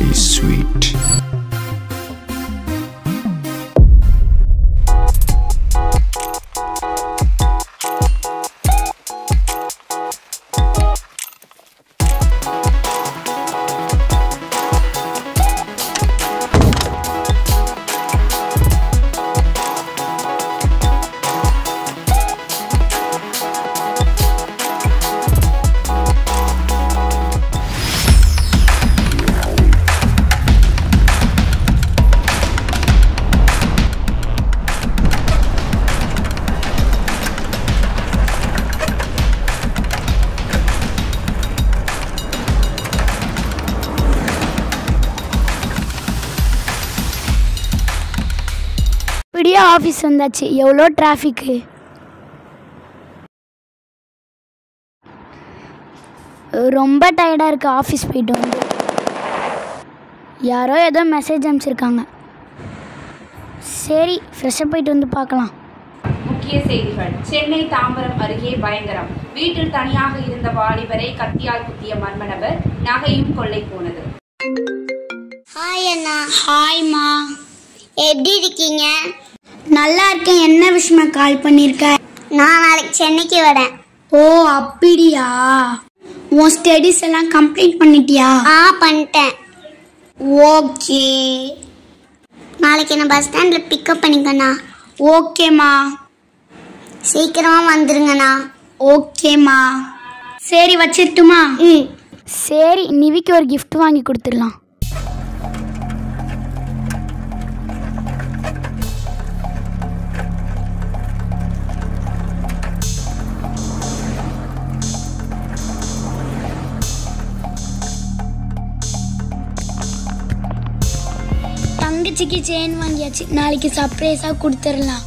is sweet. இப்படியே office வந்தாச்சு எவ்வளோ டிராஃபிக்கு ரொம்ப டயர்டாக இருக்குது ஆஃபீஸ் போயிட்டு வந்து யாரோ ஏதோ மெசேஜ் அனுப்பிச்சிருக்காங்க சரி ஃப்ரெஷ்ஷாக போயிட்டு வந்து பார்க்கலாம் முக்கிய செய்திகள் சென்னை தாம்பரம் அருகே பயங்கரம் வீட்டில் தனியாக இருந்த வாலிபரை கத்தியால் குத்திய மர்ம நபர் நகையும் கொள்ளை போனது ஹாய் அண்ணா ஹாய்மா எப்படி இருக்கீங்க நல்லா இருக்கேன் என்ன விஷயமா கால் பண்ணியிருக்க நான் நாளைக்கு சென்னைக்கு வரேன் ஓ அப்படியா உன் ஸ்டடீஸ் எல்லாம் கம்ப்ளீட் பண்ணிட்டியா ஆ பண்ணிட்டேன் ஓகே நாளைக்கு என்ன பஸ் ஸ்டாண்டில் பிக்கப் பண்ணிக்கண்ணா ஓகேம்மா சீக்கிரமா வந்துருங்கண்ணா ஓகேம்மா சரி வச்சிரட்டுமா ம் சரி நிவிக்கு ஒரு gift வாங்கி கொடுத்துடலாம் தங்கச்சிக்கு செயின் வாங்கியாச்சு நாளைக்கு சர்ப்ரைஸாக கொடுத்துடலாம்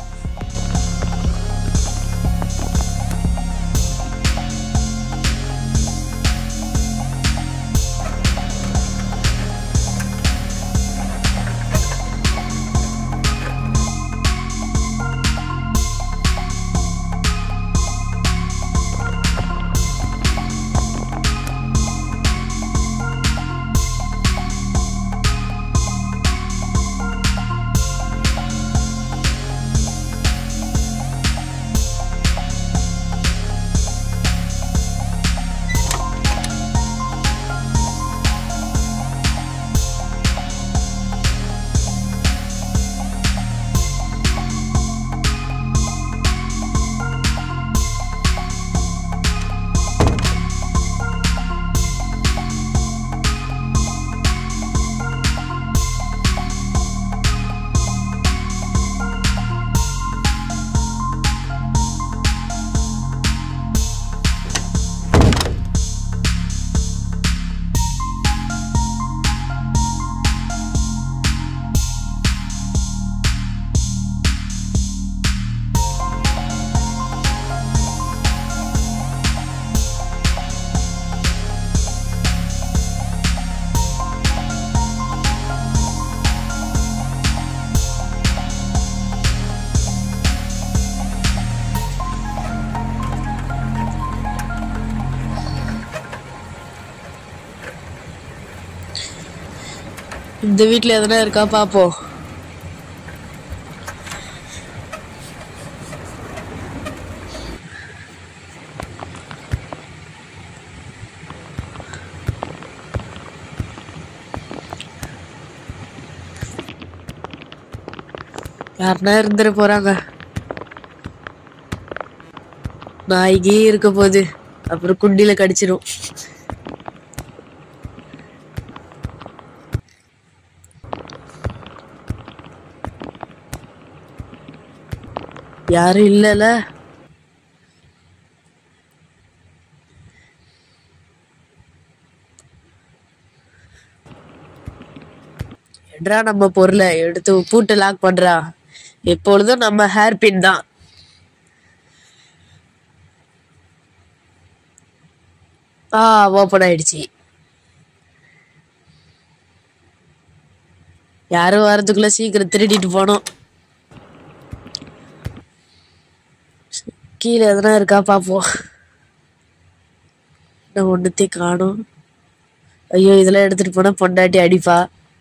இந்த வீட்ல எதனா இருக்கா பாப்போம் யாருனா இருந்துட போறாங்க நாய்கே இருக்க போகுது அப்புறம் குண்டில கடிச்சிரும் யாரும் இல்லல எடுறா நம்ம பொருளை எடுத்து பூட்டு லாக் பண்றா எப்பொழுதும் நம்ம ஹேர் பின் தான் ஆ ஓப்பன் ஆயிடுச்சு யாரும் வரதுக்குள்ள சீக்கிரம் திருடிட்டு போனோம் கீழே எதனா இருக்கா பாப்போம் நான் ஒன்றுத்தையும் காணும் ஐயோ இதெல்லாம் எடுத்துட்டு போனா பொண்டாட்டி அடிப்பா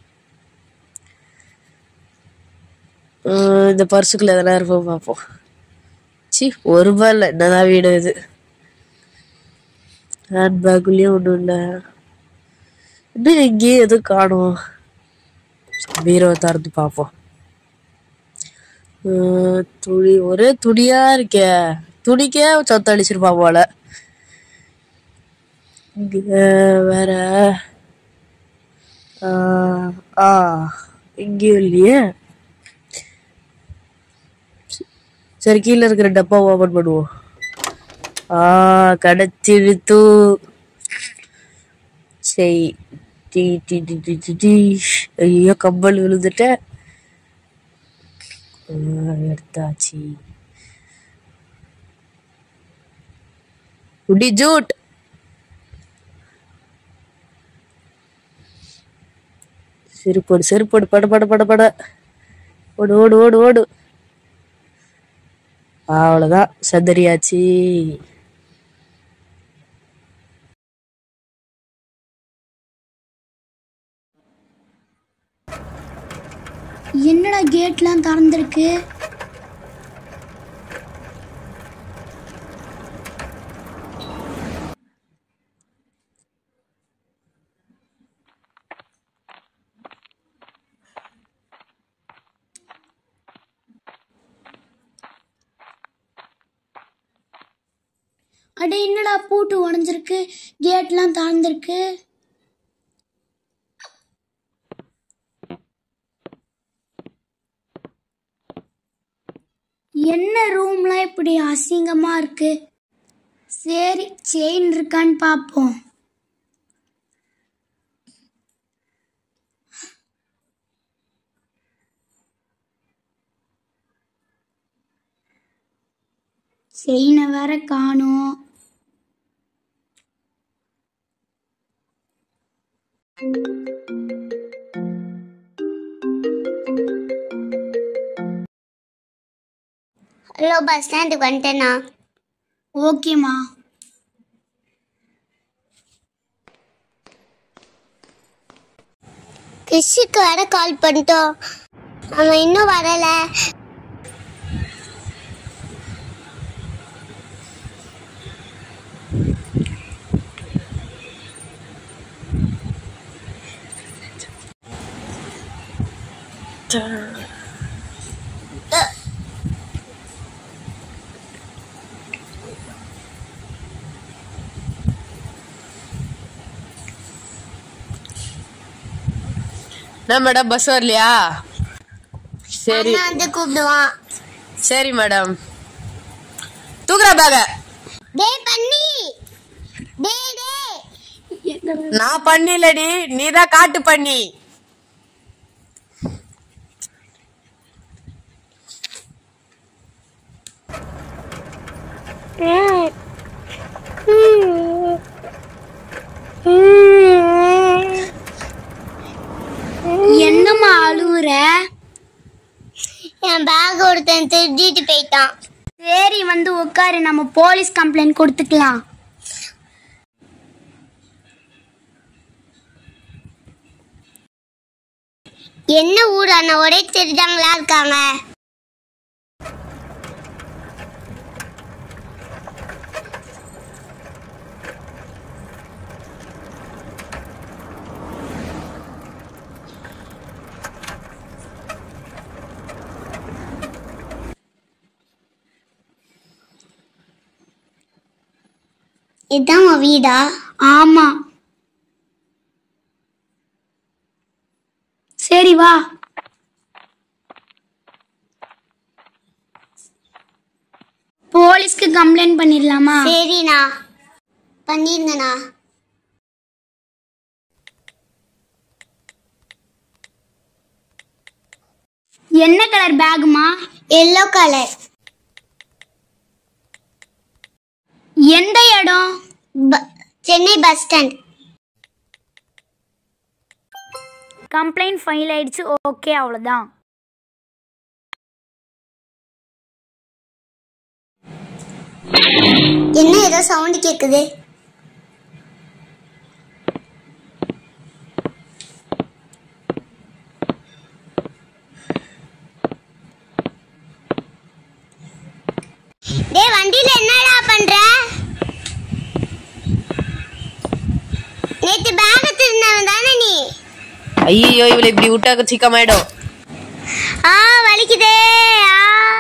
உம், இந்த பர்சுக்குள்ள எதனா இருப்போம் பார்ப்போம் சி ஒரு ரூபாய் இல்லை என்னதான் வீடு இது ஹேண்ட் பேக்குள்ளேயும் ஒன்றும் இல்லை இன்னும் எங்கேயும் எதுவும் காணும் பீரோவை திறந்து பார்ப்போம் உம், துணி ஒரே துணியா இருக்கே துணிக்கே சொத்த அடிச்சிருப்பா போல இங்க வேற ஆ, ஆ இங்கேயும் இல்லையே சரி கீழே இருக்கிற டப்பா ஓபன் பண்ணுவோம் ஆ கிடைச்சிடுத்து சரி டி டி டி டி டி டி ஐயோ கம்பல் விழுந்துட்டேன் ஆ, எடுத்தாச்சு குடி ஜூட் செருப்போடு செருப்போடு பட பட பட பட ஓடு ஓடு ஓடு ஓடு அவ்வளோதான் சந்தரியாச்சு என்னடா கேட்லாம் திறந்திருக்கு அட என்னடா பூட்டு உடஞ்சிருக்கு கேட்லாம் திறந்திருக்கு என்ன ரூம்லாம் இப்படி அசிங்கமா இருக்கு சரி செயின் இருக்கான்னு பார்ப்போம் செயினை வேற காணோம் ஹலோ பஸ் ஸ்டாண்டுக்கு வந்துட்டேண்ணா ஓகேம்மா கிறிஷுக்கு வேற கால் பண்ணிட்டோம் அவன் இன்னும் வரல என்ன மேடம் பஸ் வரலையா சரி அண்ணா வந்து கூப்பிடுவான் சரி மேடம் தூக்குற பேக டேய் பண்ணி டேய் டேய் நான் பண்ணிலடி நீ தான் காட்டு பண்ணி என்னம்மா அழுவுற என் பேக் ஒருத்தன் திருடிட்டு போயிட்டான் சரி வந்து உட்காரு நம்ம போலீஸ் கம்ப்ளைண்ட் கொடுத்துக்கலாம் என்ன ஊர் அண்ணா ஒரே திருடாங்களா இருக்காங்க இதான் உன் வீடா ஆமா சரி வா போலீஸ்க்கு கம்ப்ளைண்ட் பண்ணிடலாமா சரிண்ணா பண்ணிருங்கண்ணா என்ன கலர் பேகுமா எல்லோ கலர் எந்த இடம் Chennai bus stand complaint file ஆயிடுச்சு ஓகே அவ்வளோதான் என்ன ஏதோ சவுண்ட் கேக்குது டேய் வண்டியில என்னடா பண்ற நேத்து பேக் திருந்தவன் தானே நீ ஐயோ இவளை இப்படி விட்டாக்க சிக்கமாயிடும் ஆ வலிக்குதே ஆ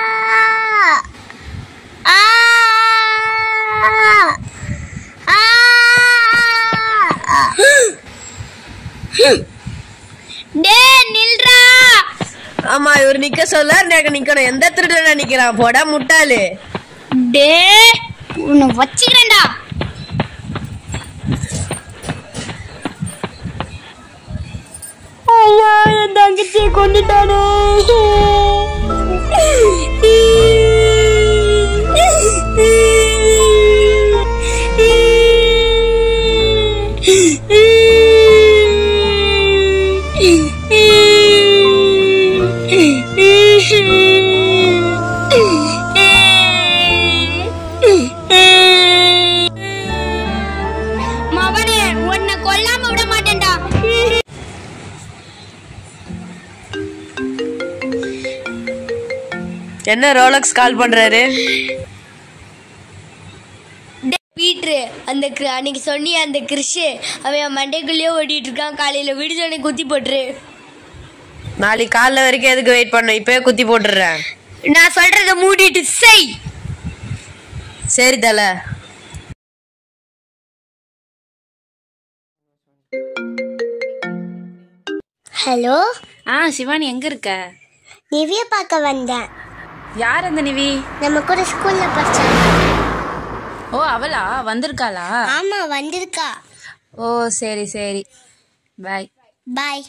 ஆ ஆ டே நில்றா ஆமா இவர் நிக்க சொல்ல எனக்கு நிக்கணும் எந்த திருடன நிக்கிறான் போடா முட்டாளு டே உன்னை வச்சுக்கிறேன்டா ஐயா என் தங்கச்சியை கொண்டுட்டானே மவனே உன்னை கொல்லாம விட மாட்டேன்டா என்ன ரோலக்ஸ் கால் பண்றாரு பீட்ரு அந்த கிரு- அன்னைக்கு சொன்னிய அந்த கிறிஷு அவன் என் மண்டைக்குள்ளேயே ஓடிட்டு இருக்கான் காலையில விடுதலை குத்தி போட்டுரு நாளைக்கு காலைல வரைக்கும் எதுக்கு வெயிட் பண்ண இப்பவே குத்தி போட்டுறேன் நான் சொல்றத மூடிட்டு செய் சரி தல ஹலோ ஆ சிவானி எங்க இருக்க நிவிய பார்க்க வந்தேன் யார் அந்த நிவி நம்ம கூட ஸ்கூல்ல படிச்சாங்க ஓ அவளா வந்திருக்காளா ஆமா வந்திருக்கா ஓ சரி சரி பாய் பாய்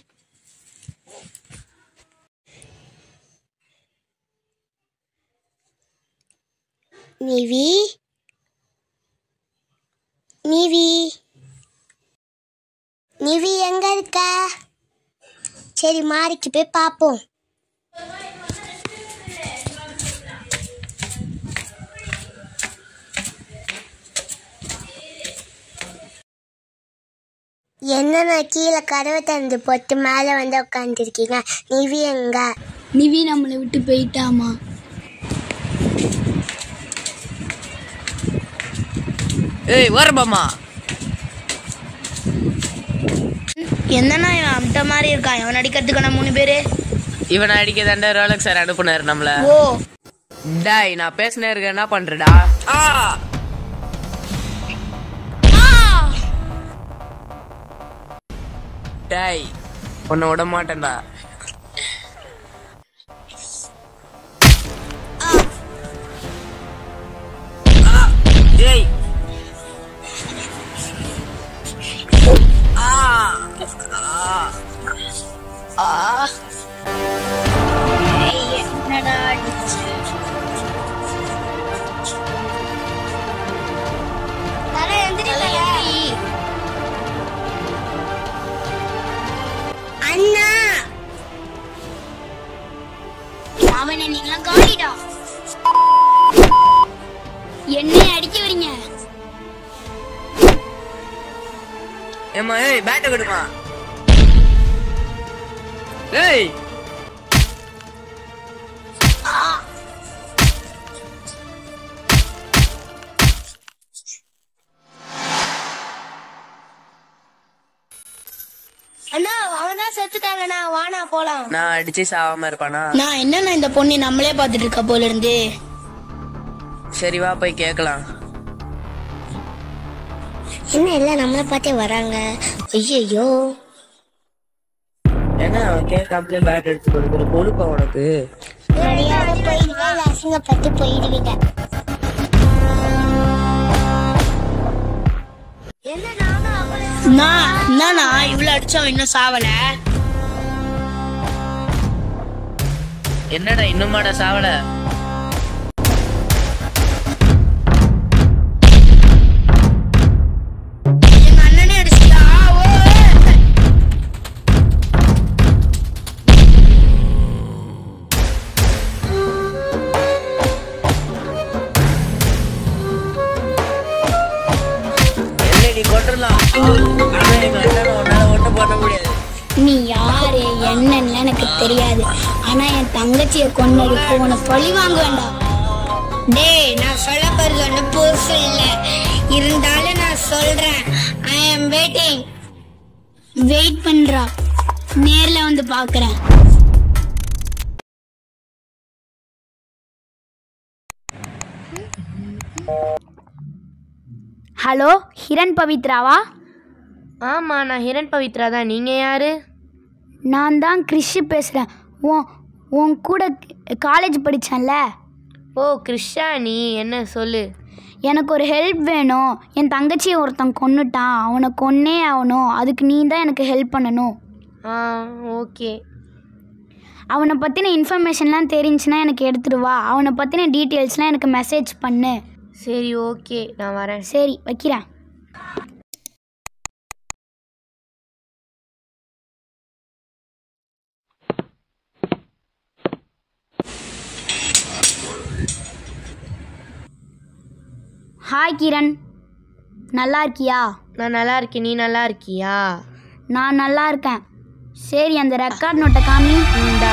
நிவி நிவி நிவி எங்க இருக்க சரி மாடிக்கு போய் பார்ப்போம் என்ன நான் கீழே கதவை திறந்து போட்டு மேலே வந்து உட்காந்துருக்கீங்க நிவி எங்க நிவி நம்மளை விட்டு போயிட்டாமா ஏய் வரமாமா என்னன்னா இவன் அந்த மாதிரி இருக்கான் இவன் அடிக்கிறதுக்கான மூணு பேரு இவனை அடிக்க தாண்டா ரோலக்ஸ் சார் அனுப்புனாரு நம்மள ஓ டாய் நான் பேசினே இருக்க என்ன பண்றடா ஆ டாய் உன்னை விட மாட்டேன்டா ஆ, ஏய் ஆ ஆ ஆ அண்ணா அவனை நீங்களாம் காணிடா என்னை அடிக்க வரீங்க ஏம்மா ஏய் பேட்டை கொடுமா ஏய் அண்ணா அவன் தான் செத்துட்டாங்கண்ணா வானா போலாம் நான் அடிச்சு சாவாம இருப்பானா நான் என்னண்ணா இந்த பொண்ணு நம்மளே பார்த்துட்டு இருக்கா போல இருந்து சரி வா போய் கேட்கலாம் என்ன எல்லாம் நம்மளை பார்த்தே வராங்க ஐயோ என்ன அவன் கேட்காமலே பேட் எடுத்து கொடுக்குற கொழுப்பா உனக்கு மரியாதை போயிடுவேன் இல்லை அசிங்கப்பட்டு போயிடுவீங்க என்ன நானும் அவளை நான் என்னண்ணா இவ்வளவு அடிச்சவன் இன்னும் சாவல என்னடா இன்னுமாடா சாவல எங்க அண்ணனே அடிச்சிட்டா ஓ என்னடி கொண்டுலாம் ஆனா எங்க அண்ணனை உன்னால ஒண்ணும் பண்ண முடியாது நீ யாரு என்னன்னு எனக்கு தெரியாது ஆனா என் தங்கச்சியை கொன்னதுக்கு உனக்கு பழி வாங்க வேண்டாம் டேய் நான் சொல்ல போறது ஒன்றும் புதுசு இல்லை இருந்தாலும் நான் சொல்றேன் ஐ அம் வெயிட்டிங் வெயிட் பண்றா நேர்ல வந்து பாக்குறேன் ஹலோ ஹிரண் பவித்ராவா ஆமாம் நான் ஹிரண் பவித்ரா தான் நீங்கள் யார் நான் தான் கிறிஷ் பேசுகிறேன் உன் உன் கூட காலேஜ் படித்தேன்ல ஓ கிருஷா நீ என்ன சொல்லு எனக்கு ஒரு ஹெல்ப் வேணும் என் தங்கச்சியை ஒருத்தன் கொன்னுட்டான் அவனை கொன்னே ஆகணும் அதுக்கு நீ தான் எனக்கு ஹெல்ப் பண்ணணும் ஆ ஓகே அவனை பற்றின இன்ஃபர்மேஷன்லாம் தெரிஞ்சுன்னா எனக்கு எடுத்துட்டு வா அவனை பற்றின டீட்டெயில்ஸ்லாம் எனக்கு மெசேஜ் பண்ணு சரி ஓகே நான் வரேன் சரி வைக்கிறேன் ஹாய் கிரண் நல்லா இருக்கியா நான் நல்லா இருக்கேன் நீ நல்லா இருக்கியா நான் நல்லா இருக்கேன் சரி அந்த ரெக்கார்ட் நோட்டை காமி இந்தா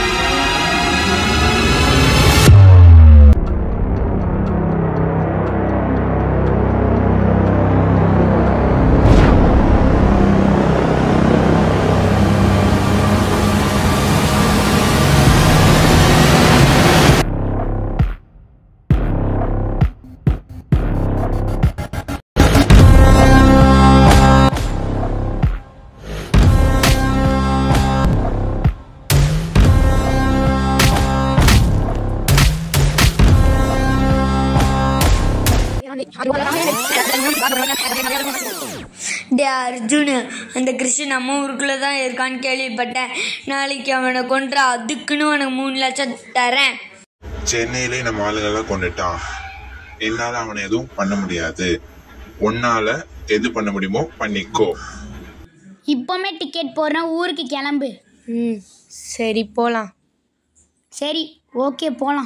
டே அர்ஜுன் அந்த கிருஷ்ணன் நம்ம ஊருக்குள்ள தான் இருக்கான்னு கேள்விப்பட்டேன் நாளைக்கு அவனை கொன்றா அதுக்குன்னு உனக்கு மூணு லட்சம் தரேன் சென்னையிலே நம்ம ஆளுகளை கொண்டுட்டான் என்னால அவனை எதுவும் பண்ண முடியாது உன்னால எது பண்ண முடியுமோ பண்ணிக்கோ இப்போமே டிக்கெட் போடுறேன் ஊருக்கு கிளம்பு ம் சரி போகலாம் சரி ஓகே போகலாம்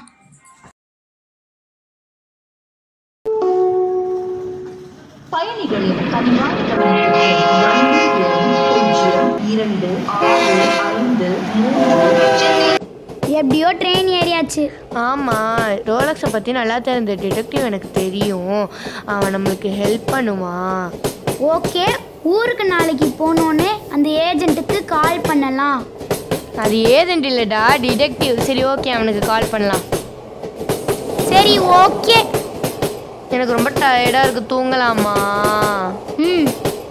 பயணிகளின் கனிவான கவனத்திற்கு நான்கு பூஜ்ஜியம் இரண்டு ஆறு ஐந்து மூன்று சென்னை எப்படியோ ட்ரெயின் ஏறியாச்சு ஆமாம் ரோலக்ஸை பற்றி நல்லா தெரிஞ்ச டிடெக்டிவ் எனக்கு தெரியும் அவன் நம்மளுக்கு ஹெல்ப் பண்ணுவான் ஓகே ஊருக்கு நாளைக்கு போனோன்னே அந்த ஏஜென்ட்டுக்கு கால் பண்ணலாம் அது ஏஜென்ட் இல்லைடா டிடெக்டிவ் சரி ஓகே அவனுக்கு கால் பண்ணலாம் சரி ஓகே எனக்கு ரொம்ப டயர்டாக இருக்குது தூங்கலாமா ம்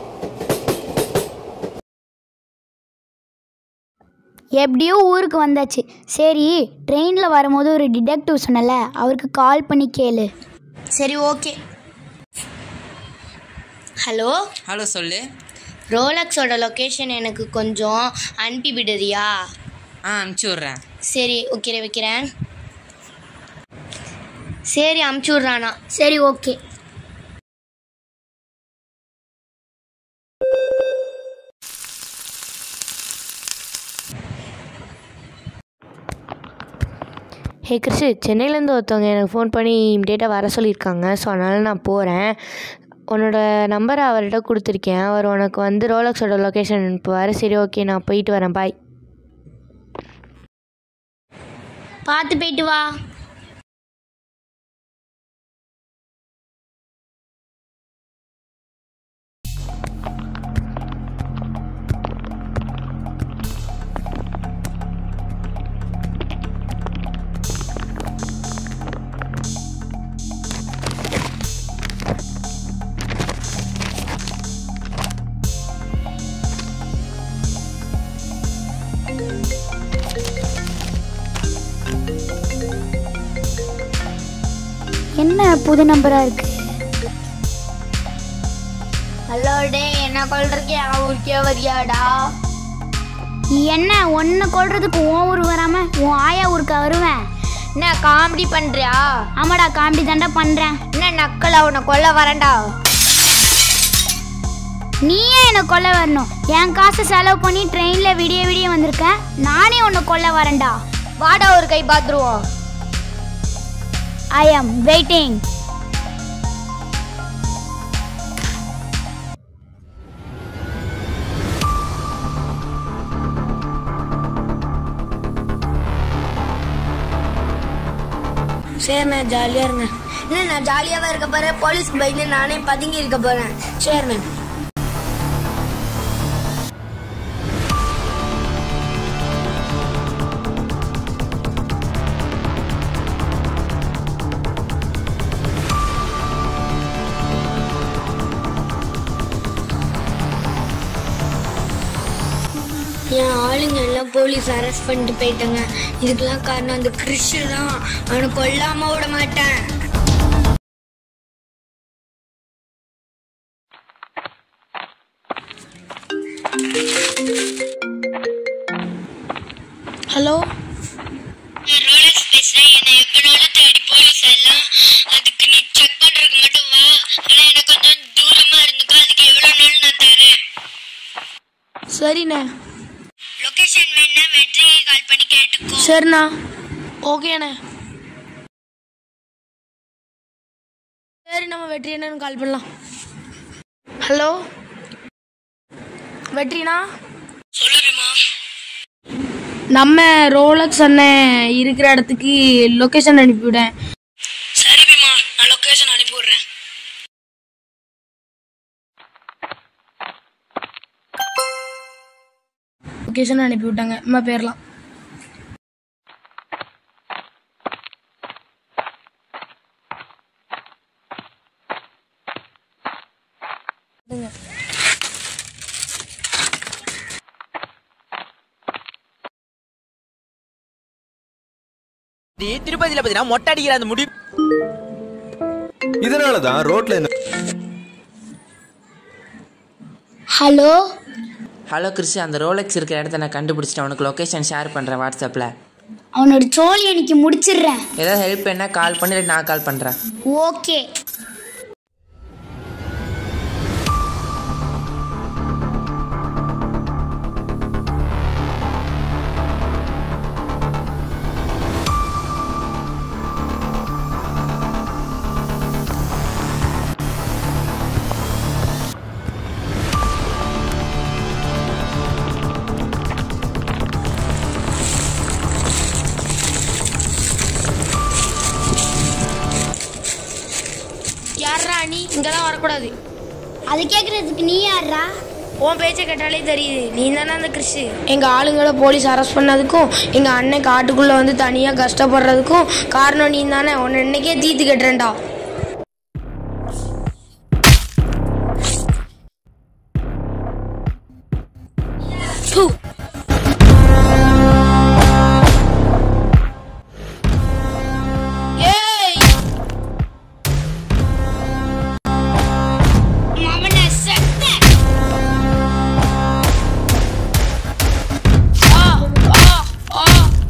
எப்படியோ ஊருக்கு வந்தாச்சு சரி ட்ரெயினில் வரும்போது ஒரு டிடெக்டிவ் சொன்னல அவருக்கு கால் பண்ணி கேளு சரி ஓகே ஹலோ ஹலோ சொல்லு ரோலக்ஸோட லொக்கேஷன் எனக்கு கொஞ்சம் அனுப்பி விடுறியா ஆ அனுப்பிச்சி விட்றேன் சரி ஓகே வைக்கிறேன் சரி அமுச்சு விட்றானா சரி ஓகே ஹே கிறிஷு சென்னையிலேருந்து ஒருத்தவங்க எனக்கு ஃபோன் பண்ணி இம்மிடியேட்டாக வர சொல்லியிருக்காங்க ஸோ அதனால் நான் போகிறேன் உன்னோட நம்பரை அவர்கிட்ட கொடுத்துருக்கேன் அவர் உனக்கு வந்து ரோலக்ஸோட லொக்கேஷன் அனுப்புவார் சரி ஓகே நான் போயிட்டு வரேன் பாய் பார்த்து போயிட்டு வா என்ன புது நம்பராக இருக்கு ஹலோ டே என்ன கொள்றக்கே ஊருக்கே வரியாடா என்ன ஒன்று கொள்றதுக்கு உன் ஊர் வராமல் உன் ஆயா ஊருக்கு வருவேன் என்ன காமெடி பண்றியா ஆமாடா காமெடி தாண்டா பண்ணுறேன் என்ன நக்கல் அவனை கொல்ல வரேன்டா நீயே என்னை கொல்ல வரணும் என் காசை செலவு பண்ணி ட்ரெயினில் விடிய விடிய வந்திருக்கேன் நானே உன்னை கொல்ல வரேன்டா வாடா ஒரு கை பாத்துருவோம் ஐ ஆம் வெயிட்டிங் சரிண்ணே ஜாலியாக இருங்க இல்லை நான் ஜாலியாகவே இருக்க போகிறேன் போலீஸ்க்கு பயந்து நானே பதுங்கி இருக்க போகிறேன் சரிண்ணே என் ஆளுங்க எல்லாம் போலீஸ் அரெஸ்ட் பண்ணிட்டு போயிட்டாங்க இதுக்கெல்லாம் காரணம் அந்த கிறிஷு தான் அவனை கொல்லாம விட மாட்டேன் ஹலோ ரோலக்ஸ் பேசுறேன் என்னை எப்பனாலும் தேடி போலீஸ் எல்லாம் அதுக்கு நீ செக் பண்றதுக்கு மட்டும் வா ஆனா எனக்கு கொஞ்சம் தூரமா இருந்துக்கோ அதுக்கு எவ்வளவு நாள் நான் தரேன் சரிண்ணே லொகேஷன் வேணா வெற்றியை கால் பண்ணி கேட்டுக்கோ சரிண்ணா ஓகேண்ணே சரி நம்ம வெற்றி என்னன்னு கால் பண்ணலாம் ஹலோ வெற்றினா சொல்லுமா நம்ம ரோலக்ஸ் அண்ணன் இருக்கிற இடத்துக்கு லொக்கேஷன் அனுப்பிவிடேன் சரி பீமா நான் லொகேஷன் அனுப்பி விடுறேன் லொக்கேஷன் அனுப்பி விட்டாங்க நம்ம பேர்லாம் திருப்பதியில பாத்தீங்கன்னா மொட்டை அடிக்கிற அந்த முடி இதனால தான் ரோட்ல இந்த ஹலோ ஹலோ கிறிஸ் அந்த ரோலெக்ஸ் இருக்கிற இடத்த நான் கண்டுபிடிச்சிட்டேன் உனக்கு லொக்கேஷன் ஷேர் பண்ணுறேன் வாட்ஸ்அப்பில் அவனோட சோழி எனக்கு முடிச்சிடுறேன் ஏதாவது ஹெல்ப் என்ன கால் பண்ணி இல்லை நான் கால் பண்ணுறேன் ஓகே யாரா நீ இங்கெல்லாம் வரக்கூடாது அது கேட்கறதுக்கு நீ யாரா உன் பேச்சை கேட்டாலே தெரியுது நீ தானே அந்த கிறிஷு எங்க ஆளுங்களை போலீஸ் அரெஸ்ட் பண்ணதுக்கும் எங்க அண்ணன் காட்டுக்குள்ள வந்து தனியா கஷ்டப்படுறதுக்கும் காரணம் நீ தானே உன்னை இன்னைக்கே தீத்து கட்டுறேன்டா ப்பு. ஏய் அவனை செத்த ஆ ஆ ஆ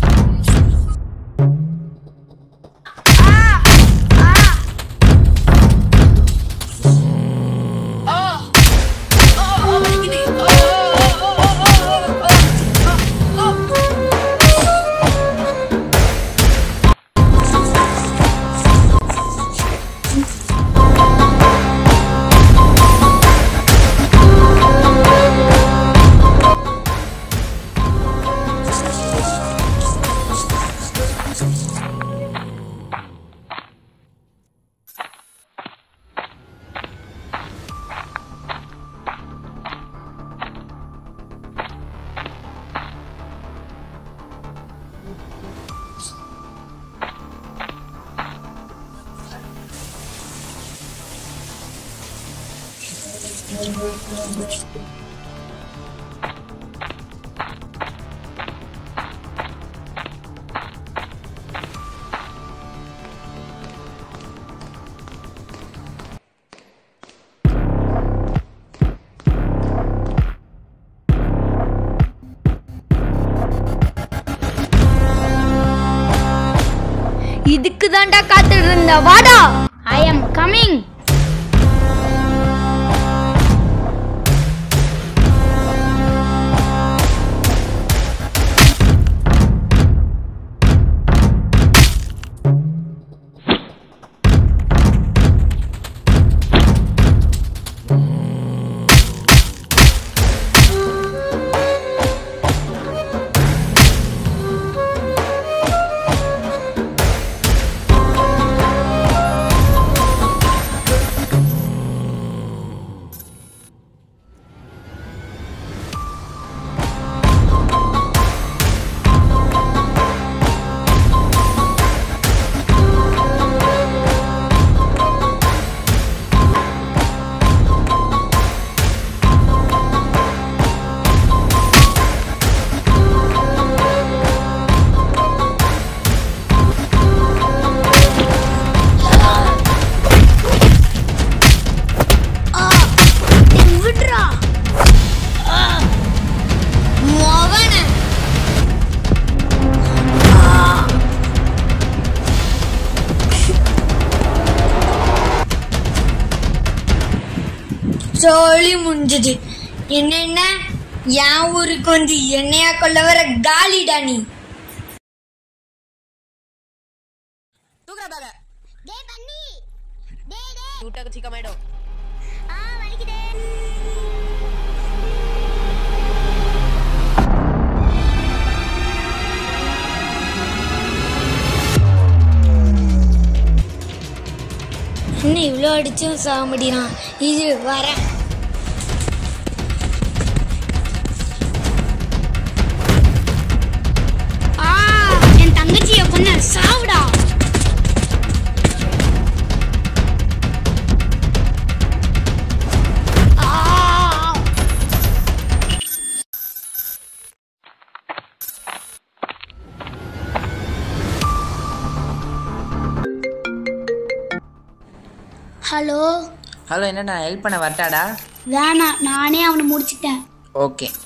இதுக்கு தான்டா காத்துட்டு இருந்த வாடா ஐ எம் கமிங் ஆ ஜோலி முடிஞ்சது என்னென்ன என் ஊருக்கு வந்து என்னையா கொள்ள வர காலிடா நீ என்ன இவ்வளோ அடிச்சும் சாக முடியும் இது வரேன் ஆ என் தங்கச்சியை கொன்ன சாவுடா ஆ ஹலோ ஹலோ என்ன நான் ஹெல்ப் பண்ண வரட்டாடா வேணாம் நானே அவனை முடிச்சிட்டேன் ஓகே